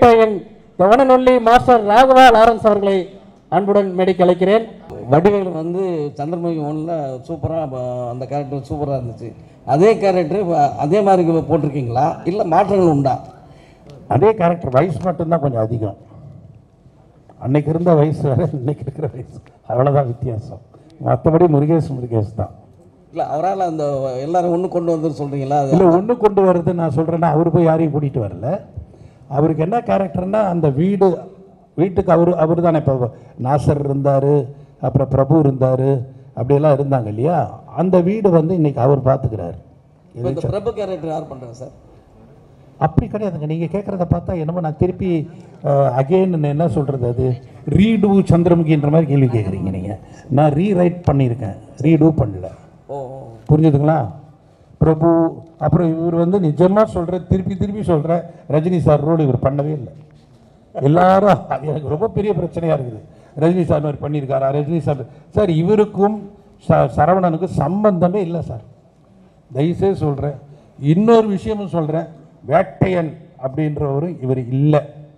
வேட்டையன் தவணநொல்லி master Raghava Lawrence அவர்களை அன்புடன் மேடைக்கு அழைக்கிறேன் வடிவேல் வந்து சந்திரமுகி ஒன்றில் சூப்பராக அந்த கேரக்டர் சூப்பராக இருந்துச்சு அதே கேரக்டர் அதே மாதிரி இப்ப போட்டிருக்கீங்களா இல்லை மாற்றங்கள் உண்டா அதே கேரக்டர் வயசு மட்டும்தான் கொஞ்சம் அதிகம் அன்னைக்கு இருந்த வயசு வேற இன்னைக்கு இருக்கிற வயசு அவ்வளோதான் வித்தியாசம் மற்றபடி முருகேஷ் முருகேஷ் தான் இல்லை அவரால் அந்த எல்லாரும் ஒன்று கொண்டு வந்து சொல்கிறீங்களா அது இல்லை ஒன்று கொண்டு வர்றது நான் சொல்கிறேன்னா அவர் போய் யாரையும் கூட்டிகிட்டு வரல அவருக்கு என்ன கேரக்டர்னா அந்த வீடு வீட்டுக்கு அவர் அவர் தானே இப்போ நாசர் இருந்தார் அப்புறம் பிரபு இருந்தார் அப்படியெல்லாம் இருந்தாங்க இல்லையா அந்த வீடு வந்து இன்னைக்கு அவர் பார்த்துக்கிறாரு இப்போ இந்த பிரபு கேரக்டர் யார் பண்ணுறாங்க சார் அப்படி கிடையாதுங்க நீங்கள் கேட்குறத பார்த்தா என்னமோ நான் திருப்பி அகெயின் என்ன சொல்கிறது அது ரீடு சந்திரமுகின்ற மாதிரி கேள்வி கேட்குறீங்க நீங்கள் நான் ரீரைட் பண்ணியிருக்கேன் ரீடு பண்ணல ஓ ஓ. புரிஞ்சுதுங்களா பிரபு அப்புறம் இவர் வந்து நிஜமாக சொல்கிற திருப்பி திருப்பி சொல்கிற ரஜினி சார் ரோல் இவர் பண்ணவே இல்லை எல்லாரும் அது எனக்கு ரொம்ப பெரிய பிரச்சனையாக இருக்குது ரஜினி சார் மாதிரி பண்ணியிருக்காரா ரஜினி சார் சார் இவருக்கும் ச சரவணனுக்கும் சம்பந்தமே இல்லை சார் தயவுசெய்து சொல்கிறேன் இன்னொரு விஷயமும் சொல்கிறேன் வேட்டையன் அப்படின்றவரு இவர் இல்லை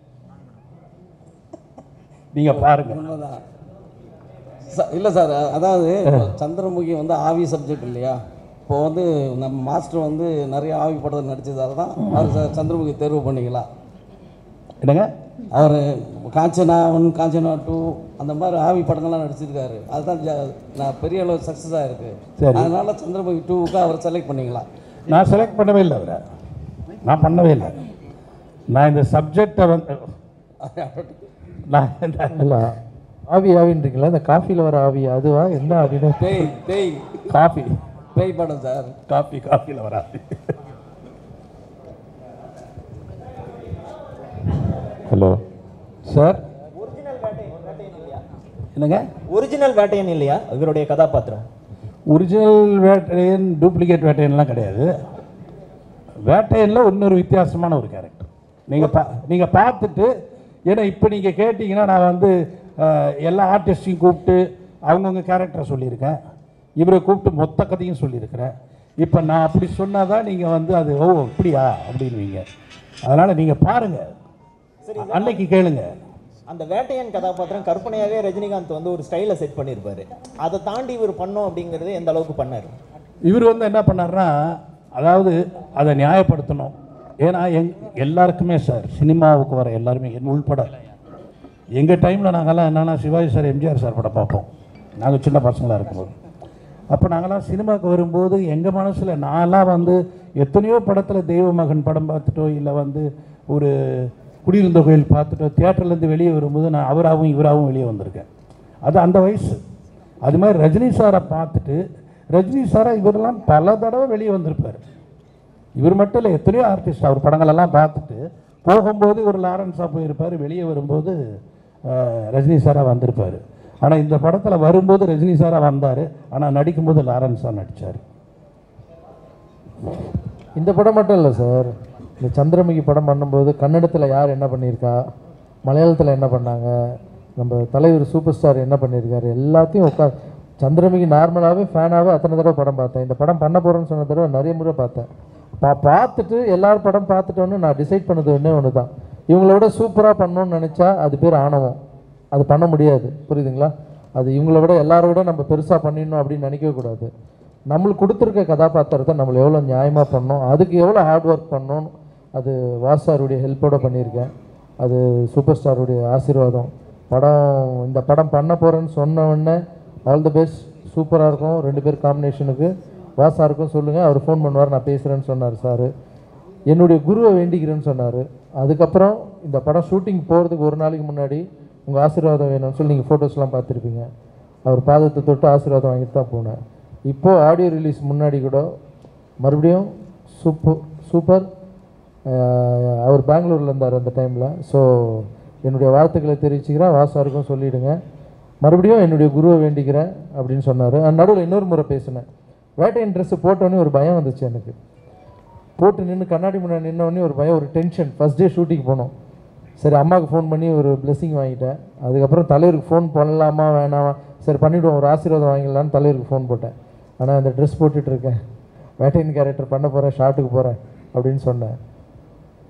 நீங்கள் பாருங்கள் உண்மைதான் ச- இல்லை சார் அதாவது சந்திரமுகி வந்து ஆவி சப்ஜெக்ட் இல்லையா இப்போ வந்து நம்ம மாஸ்டர் வந்து நிறைய ஆவி படத்தில் நடிச்சதால தான் அவர் ச- சந்திரமுகி தேர்வு பண்ணீங்களா என்னங்க அவர் காஞ்சனா ஒன் காஞ்சனா டூ அந்த மாதிரி ஆவி படங்கள்லாம் நடிச்சிருக்காரு அதுதான் ஜ- நான் பெரிய அளவு சக்ஸஸாக இருக்கு சரி. அதனால சந்திரமுகி டூவுக்கு அவர் செலக்ட் பண்ணீங்களா நான் செலக்ட் பண்ணவே இல்லை அவரை நான் பண்ணவே இல்லை நான் இந்த சப்ஜெக்டை வந்து நான் இந்த இல்லை ஆவி ஆவின்றீங்களா இந்த காஃபியில் வர ஆவி அதுவா என்ன ஆவின்னு பேய் பேய் காஃபி பேய் படம் சார் காஃபி காஃபியில் வராது ஹலோ சார் என்னங்க ஒரிஜினல் வேட்டையன் இல்லையா இவருடைய கதாபாத்திரம் ஒரிஜினல் வேட்டையன் டூப்ளிகேட் வேட்டையன்லாம் கிடையாது வேட்டையனில் இன்னொரு வித்தியாசமான ஒரு கேரக்டர் நீங்கள் பா நீங்கள் பார்த்துட்டு ஏன்னா இப்போ நீங்கள் கேட்டிங்கன்னா நான் வந்து அஹ், எல்லா ஆர்டிஸ்டையும் கூப்பிட்டு அவங்கவுங்க கேரக்டரை சொல்லியிருக்கேன் இவரை கூப்பிட்டு மொத்த கதையும் சொல்லியிருக்கிறேன் இப்போ நான் அப்படி சொன்னால் தான் நீங்கள் வந்து அது ஓ அப்படியா அப்படின்வீங்க அதனால் நீங்கள் பாருங்கள் அன்னைக்கு கேளுங்க அந்த வேட்டையன் கதாபாத்திரம் கற்பனையாவே ரஜினிகாந்த் வந்து ஒரு ஸ்டைலை செட் பண்ணியிருப்பாரு அதை தாண்டி இவர் பண்ணோம் அப்படிங்கிறது எந்த அளவுக்கு பண்ணாரு இவர் வந்து என்ன பண்ணாருன்னா அதாவது அதை நியாயப்படுத்தணும் ஏன்னா எங் எல்லாருக்குமே சார் சினிமாவுக்கு வர எல்லாருமே என் உள்பட எங்கள் டைமில் நாங்கள்லாம் என்னென்னா சிவாஜி சார் எம்ஜிஆர் சார் படம் பார்ப்போம் நாங்கள் சின்ன பசங்களாக இருக்கும்போது அப்போ நாங்கள்லாம் சினிமாவுக்கு வரும்போது எங்கள் மனசில் நான்லாம் வந்து எத்தனையோ படத்தில் தெய்வ மகன் படம் பார்த்துட்டோ இல்லை வந்து ஒரு குடியிருந்த கோயில் பார்த்துட்டோ தியேட்டர்லேருந்து வெளியே வரும்போது நான் அவராகவும் இவராகவும் வெளியே வந்திருக்கேன் அது அந்த வயசு அது மாதிரி ரஜினி சாரை பார்த்துட்டு ரஜினி சாரை இவரெல்லாம் பல தடவை வெளியே வந்திருப்பார் இவர் மட்டும் இல்லை எத்தனையோ ஆர்டிஸ்ட் அவர் படங்களெல்லாம் பார்த்துட்டு போகும்போது ஒரு லாரன்ஸாக போயிருப்பார் வெளியே வரும்போது அஹ், ரஜினி சாராக வந்திருப்பார் ஆனால் இந்த படத்தில் வரும்போது ரஜினி சாராக வந்தார் ஆனால் நடிக்கும்போது லாரன்ஸாக நடித்தார் இந்த படம் மட்டும் இல்லை சார் இந்த சந்திரமுகி படம் பண்ணும்போது கன்னடத்தில் யார் என்ன பண்ணியிருக்கா மலையாளத்தில் என்ன பண்ணாங்க நம்ம தலைவர் சூப்பர் ஸ்டார் என்ன பண்ணியிருக்காரு எல்லாத்தையும் உட்கா சந்திரமுகி நார்மலாகவே ஃபேனாகவே அத்தனை தடவை படம் பார்த்தேன் இந்த படம் பண்ண போகிறேன்னு சொன்ன தடவை நிறைய முறை பார்த்தேன் பா பார்த்துட்டு எல்லார் படம் பார்த்துட்டோன்னு நான் டிசைட் பண்ணது ஒன்றே ஒன்று தான் இவங்களோட சூப்பராக பண்ணணும்னு நினச்சா அது பேர் ஆணவம் அது பண்ண முடியாது புரியுதுங்களா அது இவங்கள விட எல்லாரோட நம்ம பெருசாக பண்ணிடணும் அப்படின்னு நினைக்கவே கூடாது நம்மளுக்கு கொடுத்துருக்க கதாபாத்திரத்தை நம்மளை எவ்வளோ நியாயமாக பண்ணோம் அதுக்கு எவ்வளோ ஹார்ட் ஒர்க் பண்ணோம் அது வாசாருடைய ஹெல்ப்போட பண்ணியிருக்கேன் அது சூப்பர் ஸ்டாருடைய ஆசீர்வாதம் படம் இந்த படம் பண்ண போகிறேன்னு சொன்ன உடனே ஆல் தி பெஸ்ட் சூப்பராக இருக்கும் ரெண்டு பேர் காம்பினேஷனுக்கு வாசாருக்கும் சொல்லுங்கள் அவர் ஃபோன் பண்ணுவார் நான் பேசுகிறேன்னு சொன்னார் சார் என்னுடைய குருவை வேண்டிக்கிறேன்னு சொன்னார் அதுக்கப்புறம் இந்த படம் ஷூட்டிங் போகிறதுக்கு ஒரு நாளைக்கு முன்னாடி உங்கள் ஆசீர்வாதம் வேணும்னு சொல்லி நீங்கள் ஃபோட்டோஸ்லாம் பார்த்துருப்பீங்க அவர் பாதத்தை தொட்டு ஆசீர்வாதம் வாங்கிட்டு தான் போனேன் இப்போது ஆடியோ ரிலீஸ் முன்னாடி கூட மறுபடியும் சூப்பர் சூப்பர் அஹ், அவர் பெங்களூரில் இருந்தார் அந்த டைமில் ஸோ என்னுடைய வாழ்த்துக்களை தெரிவிச்சுக்கிறேன் வாசாருக்கும் சொல்லிவிடுங்க மறுபடியும் என்னுடைய குருவை வேண்டிக்கிறேன் அப்படின்னு சொன்னார் நடுவில் இன்னொரு முறை பேசினேன் வேட்டையன் ட்ரெஸ்ஸு போட்டோன்னே ஒரு பயம் வந்துச்சு எனக்கு போட்டு நின்று கண்ணாடி முன்னாடி நின்ன உடனே ஒரு பயம் ஒரு டென்ஷன் ஃபஸ்ட் டே ஷூட்டிங் போனோம் சரி அம்மாவுக்கு ஃபோன் பண்ணி ஒரு blessing வாங்கிட்டேன் அதுக்கப்புறம் தலைவருக்கு ஃபோன் பண்ணலாமா வேணாமா சரி பண்ணிவிடுவோம் ஒரு ஆசீர்வாதம் வாங்கிடலான்னு தலைவருக்கு ஃபோன் போட்டேன் ஆனால் அந்த ட்ரெஸ் போட்டுட்டு இருக்கேன் வேட்டையன் கேரக்டர் பண்ண போகிறேன் ஷார்ட்டுக்கு போகிறேன் அப்படின்னு சொன்னேன்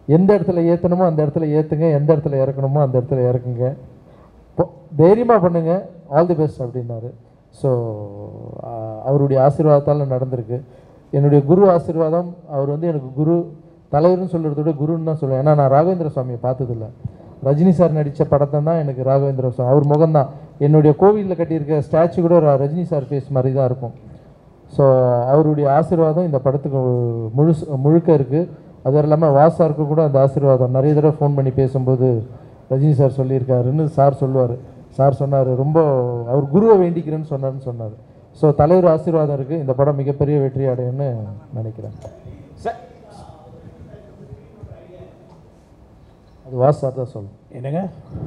எந்த இடத்துல ஏற்றணுமோ அந்த இடத்துல ஏற்றுங்க எந்த இடத்துல இறக்கணுமோ அந்த இடத்துல இறக்குங்க பொ- தைரியமா பண்ணுங்க ஆல் தி பெஸ்ட் அப்படின்னாரு ஸோ அவருடைய ஆசீர்வாதத்தால் நடந்திருக்கு என்னுடைய குரு ஆசீர்வாதம் அவர் வந்து எனக்கு குரு தலைவர்னு சொல்கிறத விட குருன்னு தான் சொல்லுவேன் ஏன்னா நான் ராகவேந்திர சுவாமியை பார்த்ததில்ல ரஜினி சார் நடித்த படத்தை தான் எனக்கு ராகவேந்திர சுவாமி அவர் முகம்தான் என்னுடைய கோவிலில் கட்டியிருக்க ஸ்டாச்சு கூட ர- ரஜினி சார் ஃபேஸ் மாதிரி தான் இருக்கும் ஸோ அவருடைய ஆசீர்வாதம் இந்த படத்துக்கு முழுசு முழுக்க இருக்குது அது இல்லாமல் வாசாருக்கு கூட அந்த ஆசீர்வாதம் நிறைய தடவை ஃபோன் பண்ணி பேசும்போது ரஜினி சார் சொல்லியிருக்காருன்னு சார் சொல்லுவார் சார் சொன்னார் ரொம்ப அவர் குருவை வேண்டிக்கிறேன்னு சொன்னார்னு சொன்னார் ஸோ தலைவர் ஆசீர்வாதம் இருக்குது இந்த படம் மிகப்பெரிய வெற்றி அடையும்னு நினைக்கிறேன் சார் அது வாஸ் சார் தான் சொல்லணும் என்னங்க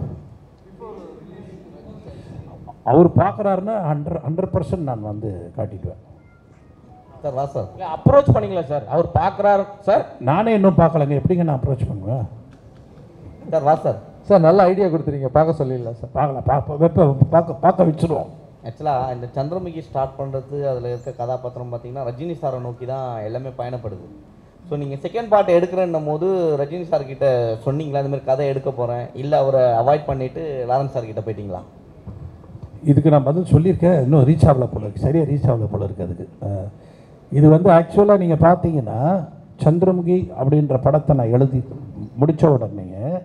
அவர் பார்க்குறாருன்னா ஹண்ட்ரட் ஹண்ட்ரட் பர்சன்ட் நான் வந்து காட்டிடுவேன் சார் வா சார் அப்ரோச் பண்ணீங்களா சார் அவர் பார்க்குறாரு சார் நானே இன்னும் பார்க்கலங்க எப்படிங்க நான் அப்ரோச் பண்ணுவேன் சார் வா சார் சார் நல்ல ஐடியா கொடுத்துறீங்க பார்க்க சொல்லிடலாம் சார் பார்க்கலாம் பார்க்க வெப்ப பார்க்க பார்க்க வச்சுருவோம் ஆக்சுவலாக இந்த சந்திரமுகி ஸ்டார்ட் பண்ணுறது அதில் இருக்க கதாபாத்திரம் பார்த்தீங்கன்னா ரஜினி சாரை நோக்கி தான் எல்லாமே பயணப்படுது ஸோ நீங்கள் செகண்ட் பார்ட் எடுக்கிறன்னும் போது ரஜினி சார் கிட்ட சொன்னீங்களா இந்த மாதிரி கதை எடுக்க போகிறேன் இல்லை அவரை அவாய்ட் பண்ணிவிட்டு லாரன்ஸ் சார் கிட்ட போயிட்டீங்களா இதுக்கு நான் பதில் சொல்லியிருக்கேன் இன்னும் ரீச் ஆகல போல இருக்கு சரியாக ரீச் ஆகல போல இருக்கு அதுக்கு அஹ், இது வந்து ஆக்சுவலாக நீங்கள் பார்த்தீங்கன்னா சந்திரமுகி அப்படின்ற படத்தை நான் எழுதி முடித்த உடனே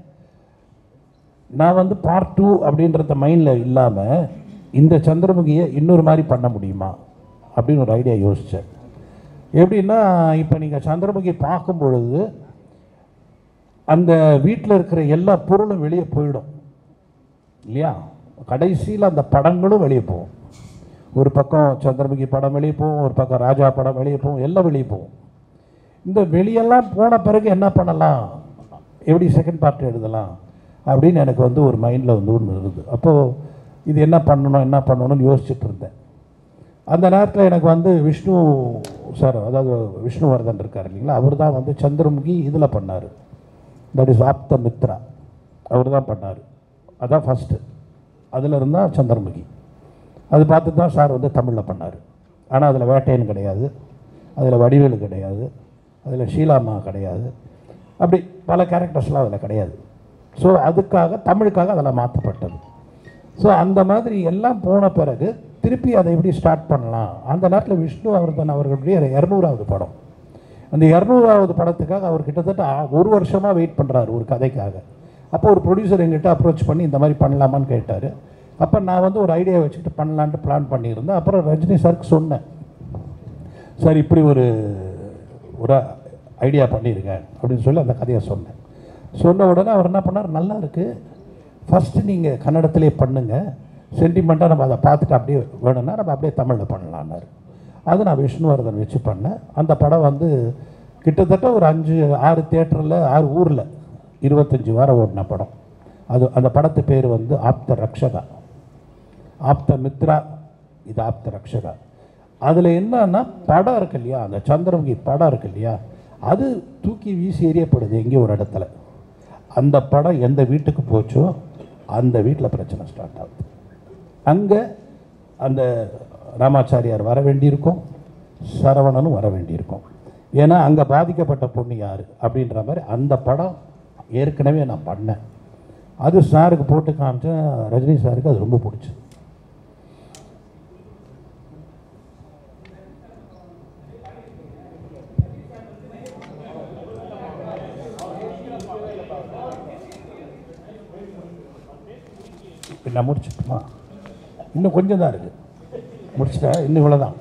நான் வந்து பார்ட் டூ அப்படின்றத மைண்டில் இல்லாமல் இந்த சந்திரமுகியை இன்னொரு மாதிரி பண்ண முடியுமா அப்படின்னு ஒரு ஐடியா யோசித்தேன் எப்படின்னா இப்போ நீங்கள் சந்திரமுகி பார்க்கும் பொழுது அந்த வீட்டில் இருக்கிற எல்லா பொருளும் வெளியே போயிடும் இல்லையா கடைசியில் அந்த படங்களும் வெளியே போகும் ஒரு பக்கம் சந்திரமுகி படம் வெளியே போகும் ஒரு பக்கம் ராஜா படம் வெளியே போகும் எல்லாம் வெளியே போகும் இந்த வெளியெல்லாம் போன பிறகு என்ன பண்ணலாம் எப்படி செகண்ட் பார்ட் எழுதலாம் அப்படின்னு எனக்கு வந்து ஒரு மைண்டில் வந்து ஒன்று இருந்தது அப்போது இது என்ன பண்ணணும் என்ன பண்ணணும்னு யோசிச்சுட்டு இருந்தேன் அந்த நேரத்தில் எனக்கு வந்து விஷ்ணு சார் அதாவது விஷ்ணுவர்தன் இருக்கார் இல்லைங்களா அவர் தான் வந்து சந்திரமுகி இதில் பண்ணார் தட் இஸ் ஆப்த மித்ரா அவர் தான் பண்ணார் அதான் ஃபஸ்ட்டு அதில் இருந்தால் சந்திரமுகி அது பார்த்து தான் சார் வந்து தமிழில் பண்ணார் ஆனால் அதில் வேட்டையன் கிடையாது அதில் வடிவேலு கிடையாது அதில் ஷீலாமா கிடையாது அப்படி பல கேரக்டர்ஸ்லாம் அதில் கிடையாது ஸோ அதுக்காக தமிழுக்காக அதில் மாற்றப்பட்டது ஸோ அந்த மாதிரி எல்லாம் போன பிறகு திருப்பி அதை எப்படி ஸ்டார்ட் பண்ணலாம் அந்த நேரத்தில் விஷ்ணுவர்தன் அவர்களுடைய இரநூறாவது படம் அந்த இரநூறாவது படத்துக்காக அவர் கிட்டத்தட்ட ஆ- ஒரு வருஷமாக வெயிட் பண்ணுறாரு ஒரு கதைக்காக அப்போ ஒரு ப்ரொடியூசர் எங்கிட்ட அப்ரோச் பண்ணி இந்த மாதிரி பண்ணலாமான்னு கேட்டார் அப்போ நான் வந்து ஒரு ஐடியா வச்சுட்டு பண்ணலான்ட்டு பிளான் பண்ணியிருந்தேன் அப்புறம் ரஜினி சாருக்கு சொன்னேன் சார் இப்படி ஒரு ஒரு ஐடியா பண்ணியிருக்கேன் அப்படின்னு சொல்லி அந்த கதையை சொன்னேன் சொன்ன உடனே அவர் என்ன பண்ணார் நல்லா இருக்குது ஃபஸ்ட்டு நீங்கள் கன்னடத்திலே பண்ணுங்கள் சென்டிமெண்ட்டாக நம்ம அதை பார்த்துட்டு அப்படியே வேணும்னா நம்ம அப்படியே தமிழில் பண்ணலான்னாரு அது நான் விஷ்ணுவர்தன் வச்சு பண்ணேன் அந்த படம் வந்து கிட்டத்தட்ட ஒரு அஞ்சு ஆறு தேட்டரில் ஆறு ஊரில் இருபத்தஞ்சி வாரம் ஓடின படம் அது அந்த படத்து பேர் வந்து ஆப்த ரக்ஷகா ஆப்த மித்ரா இது ஆப்த ரக்ஷகா அதில் என்னன்னா படம் இருக்கு இல்லையா அந்த சந்திரமுகி படம் இருக்கு இல்லையா அது தூக்கி வீசி எறியப்படுது எங்கேயோ ஒரு இடத்துல அந்த படம் எந்த வீட்டுக்கு போச்சோ அந்த வீட்டில் பிரச்சனை ஸ்டார்ட் ஆகுது அங்கே அந்த ராமாச்சாரியார் வர வேண்டியிருக்கும் சரவணனும் வர வேண்டியிருக்கும் ஏன்னா அங்கே பாதிக்கப்பட்ட பொண்ணு யார் அப்படின்ற மாதிரி அந்த படம் ஏற்கனவே நான் பண்ணேன் அது சாருக்கு போட்டு காமிச்சேன் ரஜினி சாருக்கு அது ரொம்ப பிடிச்சது இப்ப நான் முடிச்சிட்டுமா இன்னும் கொஞ்சம் தான் இருக்குது முடிச்சிட்டேன் இன்னும் இவ்வளோதான்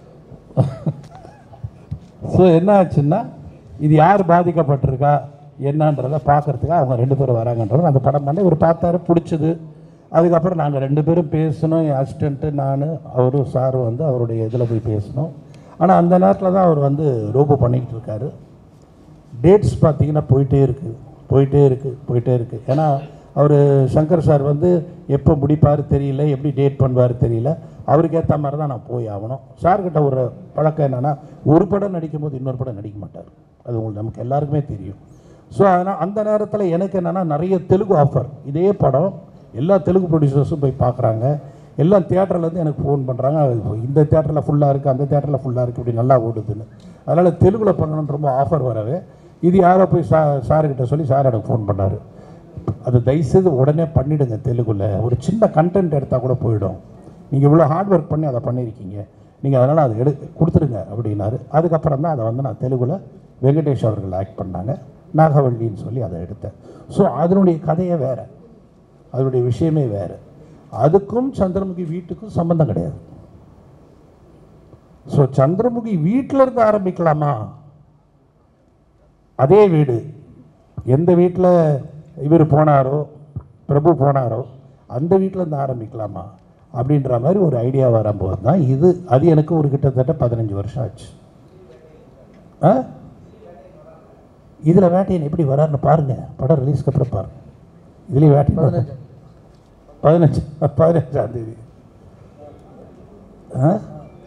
ஸோ என்ன ஆச்சுன்னா இது யார் பாதிக்கப்பட்டிருக்கா என்னன்றதை பார்க்கறதுக்காக அவங்க ரெண்டு பேரும் வராங்கன்றது அந்த படம் பண்ணி இவர் பார்த்தாரு பிடிச்சது அதுக்கப்புறம் நாங்கள் ரெண்டு பேரும் பேசணும் என் அசிஸ்டண்ட்டு நான் அவரும் சாரும் வந்து அவருடைய இதில் போய் பேசணும் ஆனால் அந்த நேரத்தில் தான் அவர் வந்து ரோபோ பண்ணிக்கிட்டு இருக்காரு டேட்ஸ் பார்த்தீங்கன்னா போயிட்டே இருக்குது போயிட்டே இருக்குது போயிட்டே இருக்குது ஏன்னா அவர் சங்கர் சார் வந்து எப்போ முடிப்பார் தெரியல எப்படி டேட் பண்ணுவார் தெரியல அவருக்கு ஏற்ற மாதிரி தான் நான் போய் ஆகணும் சார்கிட்ட ஒரு பழக்கம் என்னென்னா ஒரு படம் நடிக்கும் போது இன்னொரு படம் நடிக்க மாட்டார் அது உங்களுக்கு நமக்கு எல்லாருக்குமே தெரியும் ஸோ அதனால் அந்த நேரத்தில் எனக்கு என்னென்னா நிறைய தெலுங்கு ஆஃபர் இதே படம் எல்லா தெலுங்கு ப்ரொடியூசர்ஸும் போய் பார்க்குறாங்க எல்லாம் தியேட்டர்லேருந்து எனக்கு ஃபோன் பண்ணுறாங்க இந்த தேட்டரில் ஃபுல்லாக இருக்குது அந்த தேட்டரில் ஃபுல்லாக இருக்குது இப்படி நல்லா ஓடுதுன்னு அதனால் தெலுங்கில் பண்ணணும்னு ரொம்ப ஆஃபர் வரவே இது யாரோ போய் சா சார்கிட்ட சொல்லி சார் எனக்கு ஃபோன் பண்ணார் அது தயவுசெய்து உடனே பண்ணிவிடுங்க தெலுங்குல ஒரு சின்ன கண்டென்ட் எடுத்தால் கூட போயிடும் நீங்கள் இவ்வளோ ஹார்ட் ஒர்க் பண்ணி அதை பண்ணியிருக்கீங்க நீங்கள் அதனால் அதை எடு கொடுத்துருங்க அப்படின்னாரு அதுக்கப்புறம் தான் அதை வந்து நான் தெலுங்குல வெங்கடேஷ் அவர்கள் ஆக்ட் பண்ணாங்க நாகவல்லின்னு சொல்லி அதை எடுத்தேன் ஸோ அதனுடைய கதையே வேறு அதனுடைய விஷயமே வேறு அதுக்கும் சந்திரமுகி வீட்டுக்கும் சம்மந்தம் கிடையாது ஸோ சந்திரமுகி வீட்டில் இருந்து ஆரம்பிக்கலாமா அதே வீடு எந்த வீட்டில் இவர் போனாரோ பிரபு போனாரோ அந்த வீட்டில் இருந்து ஆரம்பிக்கலாமா அப்படின்ற மாதிரி ஒரு ஐடியா வரும்போது தான் இது அது எனக்கு ஒரு கிட்டத்தட்ட பதினஞ்சு வருஷம் ஆச்சு ஆ இதில் வேட்டையன் எப்படி வராருன்னு பாருங்க படம் ரிலீஸ்க்கு அப்புறம் பாருங்க இதுலேயும் வேட்டையன் பதினஞ்சு பதினஞ்சாம் தேதி ஆ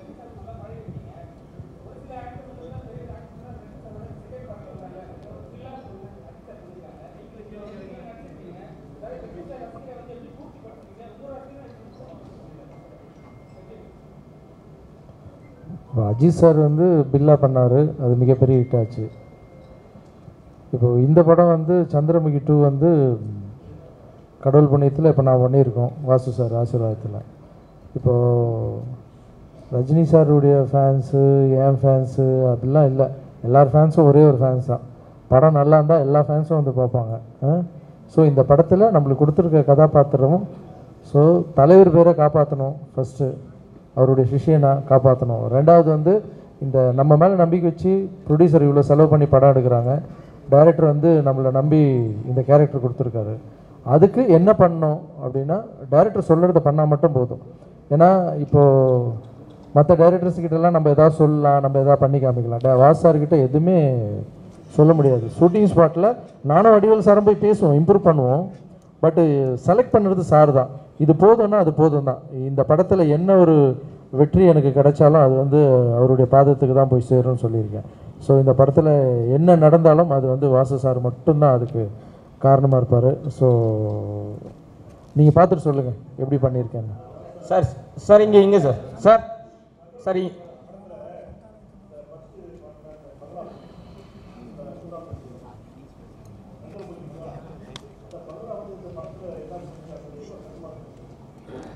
இப்போ அஜித் சார் வந்து பில்லா பண்ணார் அது மிகப்பெரிய ஹிட் ஆச்சு இப்போ இந்த படம் வந்து சந்திரமுகி டூ வந்து ம், கடவுள் புண்ணியத்தில் இப்போ நான் பண்ணியிருக்கோம் வாசு சார் ஆசீர்வாதத்தில் இப்போது ரஜினி சாருடைய ஃபேன்ஸு என் ஃபேன்ஸு அப்படிலாம் இல்லை எல்லார் ஃபேன்ஸும் ஒரே ஒரு ஃபேன்ஸ் தான் படம் நல்லா இருந்தால் எல்லா ஃபேன்ஸும் வந்து பார்ப்பாங்க ஸோ இந்த படத்தில் நம்மளுக்கு கொடுத்துருக்க கதாபாத்திரமும் ஸோ தலைவர் பேரை காப்பாற்றணும் ஃபஸ்ட்டு அவருடைய சிஷியனை காப்பாற்றணும் ரெண்டாவது வந்து இந்த நம்ம மேலே நம்பிக்கை வச்சு ப்ரொடியூசர் இவ்வளோ செலவு பண்ணி படம் எடுக்கிறாங்க டைரக்டர் வந்து நம்மளை நம்பி இந்த கேரக்டர் கொடுத்துருக்காரு அதுக்கு என்ன பண்ணணும் அப்படின்னா டைரக்டர் சொல்கிறத பண்ணால் மட்டும் போதும் ஏன்னா இப்போது மற்ற டைரக்டர்ஸ் கிட்டலாம் நம்ம எதாவது சொல்லலாம் நம்ம எதாவது பண்ணி காமிக்கலாம் டே வாஸ் சார்கிட்ட எதுவுமே சொல்ல முடியாது ஷூட்டிங் ஸ்பாட்டில் நானும் வடிவேல் சாரும் போய் பேசுவோம் இம்ப்ரூவ் பண்ணுவோம் பட்டு செலக்ட் பண்ணுறது சார் தான் இது போதும்னா அது போதும் தான் இந்த படத்தில் என்ன ஒரு வெற்றி எனக்கு கிடைச்சாலும் அது வந்து அவருடைய பாதத்துக்கு தான் போய் சேரும்னு சொல்லியிருக்கேன் ஸோ இந்த படத்தில் என்ன நடந்தாலும் அது வந்து வாசு சார் மட்டும்தான் அதுக்கு காரணமாக இருப்பார் ஸோ நீங்கள் பார்த்துட்டு சொல்லுங்கள் எப்படி பண்ணியிருக்கேன்னு சார் சார் இங்கே இங்கே சார் சார் சரி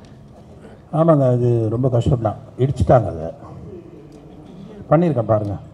ஆமாங்க அது ரொம்ப கஷ்டம்தான் இடிச்சிட்டாங்க அதை பண்ணியிருக்கேன் பாருங்கள்